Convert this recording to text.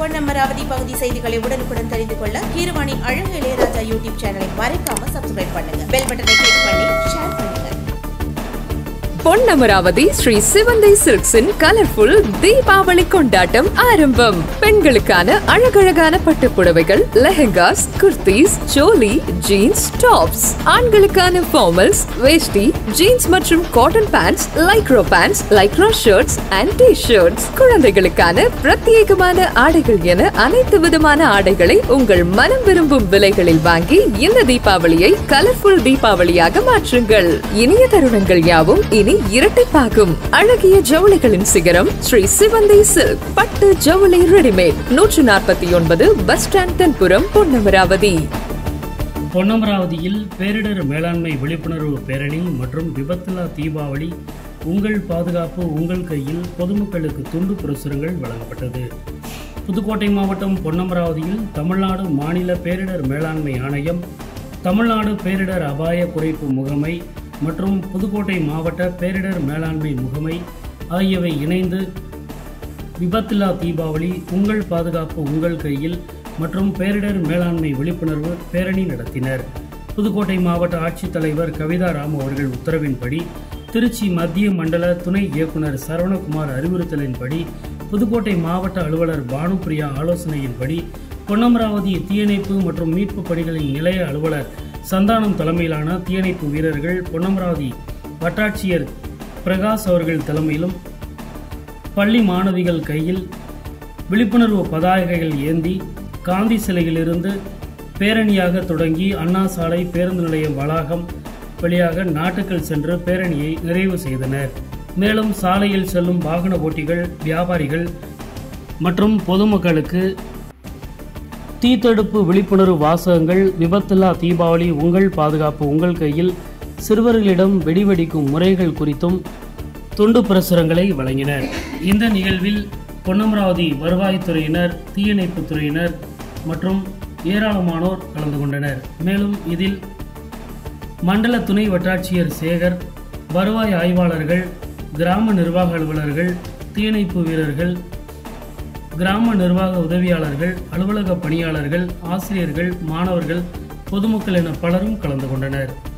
பொன்னமராவதி பகுதி செய்திகளை உடனுக்குடன் தெரிந்து கொள்ள கீரவாணி அழகு இளையராஜா யூடியூப் சேனலை மறக்காம சப்ஸ்கிரைப் பண்ணுங்க பெல் பட்டனை கிளிக் பண்ணி ஷேர் பண்ணுங்க பொன்னமராவதி ஸ்ரீ சிவந்தை சில்க்ஸின் கலர்ஃபுல் தீபாவளி கொண்டாட்டம் ஆரம்பம் பெண்களுக்கான அழகழகான பட்டு புடவைகள் லெஹெங்காஸ் குர்தீஸ் சோலி ஜீன்ஸ் டாப்ஸ் ஆண்களுக்கான ஃபார்மல்ஸ் வேஷ்டி ஜீன்ஸ் மற்றும் cotton pants lycra pants lycra shirts and T shirts குழந்தைகளுக்கான பிரத்யேகமான ஆடைகள் என அனைத்து விதமான ஆடைகளை உங்கள் மனம் விரும்பும் விலைகளில் வாங்கி இந்த தீபாவளியை கலர்ஃபுல் தீபாவளியாக மாற்றுங்கள் இனிய தருணங்கள் யாவும் இனி இரட்டிப்பாகும் அழகிய ஜவுளிகளின் சிகரம் ஸ்ரீ சிவந்தை சில்க் பட்டு ஜவுளி ரெடிமேட் நூற்று நாற்பத்தி ஒன்பது பஸ் ஸ்டாண்ட் தென்புறம் பொன்னமராவதி பொன்னமராவதியில் பேரிடர் மேலாண்மை விழிப்புணர்வு பேரணி மற்றும் விபத்தில்லா தீபாவளி உங்கள் பாதுகாப்பு உங்கள் கையில் பொதுமக்களுக்கு துண்டு பிரசுரங்கள் வழங்கப்பட்டது புதுக்கோட்டை மாவட்டம் பொன்னமராவதியில் தமிழ்நாடு மாநில பேரிடர் மேலாண்மை ஆணையம் தமிழ்நாடு பேரிடர் அபாய குறைப்பு முகமை மற்றும் புதுக்கோட்டை மாவட்ட பேரிடர் மேலாண்மை முகமை ஆகியவை இணைந்து விபத்தில்லா தீபாவளி உங்கள் பாதுகாப்பு உங்கள் கையில் மற்றும் பேரிடர் மேலாண்மை விழிப்புணர்வு பேரணி நடத்தினர் புதுக்கோட்டை மாவட்ட ஆட்சித்தலைவர் கவிதா ராம் அவர்கள் உத்தரவின்படி திருச்சி மத்திய மண்டல துணை இயக்குனர் சரவணகுமார் அறிவுறுத்தலின்படி புதுக்கோட்டை மாவட்ட அலுவலர் பானுப்பிரியா ஆலோசனையின்படி பொன்னமராவதி தீயணைப்பு மற்றும் மீட்பு பணிகளின் நிலைய அலுவலர் சந்தானம் தலைமையிலான தீயணைப்பு வீரர்கள் பொன்னமராவதி வட்டாட்சியர் பிரகாஷ் அவர்கள் தலைமையிலும் பள்ளி மாணவிகள் கையில் விழிப்புணர்வு பதாகைகள் ஏந்தி காந்தி சிலையிலிருந்து பேரணியாக தொடங்கி அண்ணா சாலை பேருந்து நிலையம் வளாகம் வழியாக நாட்டுக்கள் சென்று பேரணியை நிறைவு செய்தனர் மேலும் சாலையில் செல்லும் வாகன ஓட்டிகள் வியாபாரிகள் மற்றும் பொதுமக்களுக்கு தீத்தடுப்பு விழிப்புணர்வு வாசகங்கள் விபத்தில்லா தீபாவளி உங்கள் பாதுகாப்பு உங்கள் கையில் சிறுவர்களிடம் வெடிவெடிக்கும் முறைகள் குறித்தும் துண்டு பிரசுரங்களை வழங்கினர் இந்த நிகழ்வில் பொன்னமராவதி வருவாய்த்துறையினர் தீயணைப்புத் துறையினர் மற்றும் ஏராளமானோர் கலந்து கொண்டனர் மேலும் இதில் மண்டல துணை வட்டாட்சியர் சேகர் வருவாய் ஆய்வாளர்கள் கிராம நிர்வாக அலுவலர்கள் தீயணைப்பு வீரர்கள் கிராம நிர்வாக உதவியாளர்கள் அலுவலக பணியாளர்கள் ஆசிரியர்கள் மாணவர்கள் பொதுமக்கள் என பலரும் கலந்து கொண்டனர்